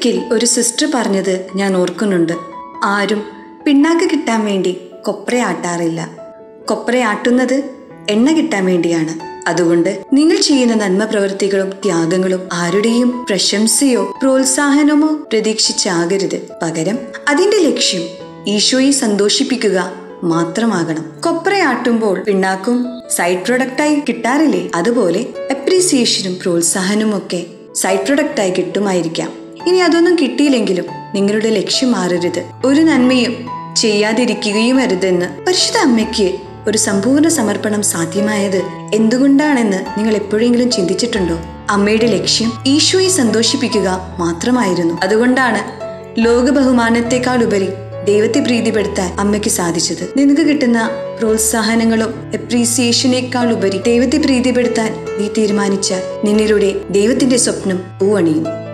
ഒരിക്കൽ ഒരു സിസ്റ്റർ പറഞ്ഞത് ഞാൻ ഓർക്കുന്നുണ്ട് ആരും പിണ്ണാക്ക് കിട്ടാൻ വേണ്ടി കൊപ്രയാട്ടാറില്ല കൊപ്രയാട്ടുന്നത് എണ്ണ കിട്ടാൻ വേണ്ടിയാണ് അതുകൊണ്ട് നിങ്ങൾ ചെയ്യുന്ന നന്മ പ്രവൃത്തികളും ത്യാഗങ്ങളും ആരുടെയും പ്രശംസയോ പ്രോത്സാഹനമോ പ്രതീക്ഷിച്ചാകരുത് പകരം അതിന്റെ ലക്ഷ്യം ഈശോയെ സന്തോഷിപ്പിക്കുക മാത്രമാകണം കൊപ്രയാട്ടുമ്പോൾ പിണ്ണാക്കും സൈഡ് പ്രൊഡക്റ്റായി കിട്ടാറില്ലേ അതുപോലെ അപ്രീസിയേഷനും പ്രോത്സാഹനവും ഒക്കെ സൈഡ് പ്രൊഡക്റ്റായി കിട്ടുമായിരിക്കാം ഇനി അതൊന്നും കിട്ടിയില്ലെങ്കിലും നിങ്ങളുടെ ലക്ഷ്യം മാറരുത് ഒരു നന്മയും ചെയ്യാതിരിക്കുകയും അരുതെന്ന് പരിശുദ്ധ അമ്മയ്ക്ക് ഒരു സമ്പൂർണ്ണ സമർപ്പണം സാധ്യമായത് എന്തുകൊണ്ടാണെന്ന് നിങ്ങൾ എപ്പോഴെങ്കിലും ചിന്തിച്ചിട്ടുണ്ടോ അമ്മയുടെ ലക്ഷ്യം ഈശോയെ സന്തോഷിപ്പിക്കുക മാത്രമായിരുന്നു അതുകൊണ്ടാണ് ലോക ബഹുമാനത്തെക്കാൾ ഉപരി ദൈവത്തെ പ്രീതിപ്പെടുത്താൻ അമ്മയ്ക്ക് സാധിച്ചത് നിനക്ക് കിട്ടുന്ന പ്രോത്സാഹനങ്ങളും അപ്രീസിയേഷനേക്കാൾ ഉപരി ദൈവത്തെ പ്രീതിപ്പെടുത്താൻ നീ തീരുമാനിച്ചാൽ നിന്നിലൂടെ ദൈവത്തിന്റെ സ്വപ്നം പൂവണിയും